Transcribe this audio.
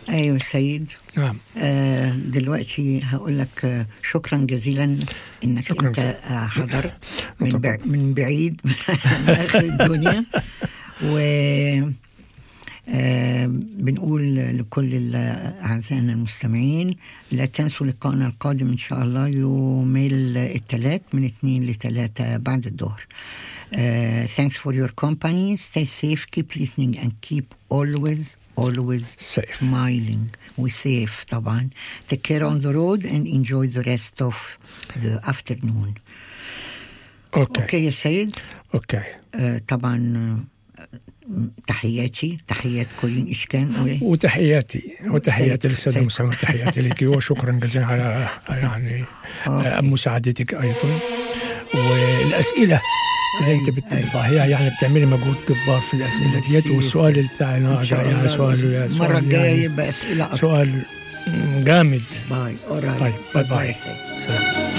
ايوه سيد نعم آه دلوقتي هقول لك آه شكرا جزيلا انك شكراً انت جزيلاً. آه حضرت من, طبعاً. بع من بعيد من اخر الدنيا و آه بنقول لكل ال- أعزائنا المستمعين لا تنسوا لقائنا القادم إن شاء الله يوم الثلاث من اثنين لثلاثة بعد الظهر. Uh, thanks for your company. Stay safe, keep listening and keep always, always Safe. smiling. We safe طبعا. Take care on the road and enjoy the rest of the afternoon. اوكي اوكي يا سيد اوكي آه طبعا آه، تحياتي تحيات كورين إشكان و- وتحياتي وتحياتي سيد. للساده سيد. المستمعين وتحياتي لك وشكرا جزيلا على يعني آه، مساعدتك ايضا والاسئله اللي انت أيوة. بتطرحيها يعني بتعملي مجهود جبار في الاسئله ديت ميرسي. والسؤال اللي بتاعنا إن شاء يعني الله سؤال المرة سؤال الجاية يعني يبقى أسئلة أكتر سؤال جامد باي alright. طيب باي Bye-bye, باي سيد. سلام